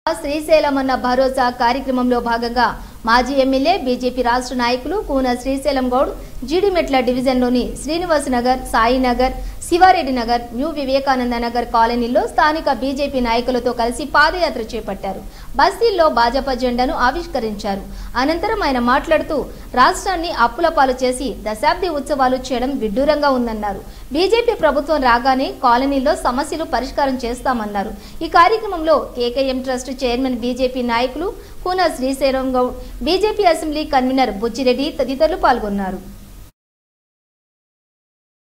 శ్రీశైలమన్న భరోసా కార్యక్రమంలో భాగంగా మాజీ ఎమ్మెల్యే బీజేపీ రాష్ట్ర నాయకులు కూన శ్రీశైలం గౌడ్ జీడిమెట్ల డివిజన్లోని శ్రీనివాస్ నగర్ సాయినగర్ శివారెడ్డి నగర్ న్యూ వివేకానంద నగర్ కాలనీలో స్థానిక బీజేపీ నాయకులతో కలిసి పాదయాత్ర చేపట్టారు బస్తీల్లో భాజపా జెండాను ఆవిష్కరించారు అనంతరం ఆయన మాట్లాడుతూ రాష్ట్రాన్ని అప్పుల పాలు చేసి దశాబ్ది ఉత్సవాలు చేయడం విడ్డూరంగా ఉందన్నారు బీజేపీ ప్రభుత్వం రాగానే కాలనీలో సమస్యలు పరిష్కారం చేస్తామన్నారు ఈ కార్యక్రమంలో కేకేఎం ట్రస్ట్ చైర్మన్ బీజేపీ నాయకులు Koona Srisailam Goud BJP assembly convener Buchireddy తదితరులు పాల్గొన్నారు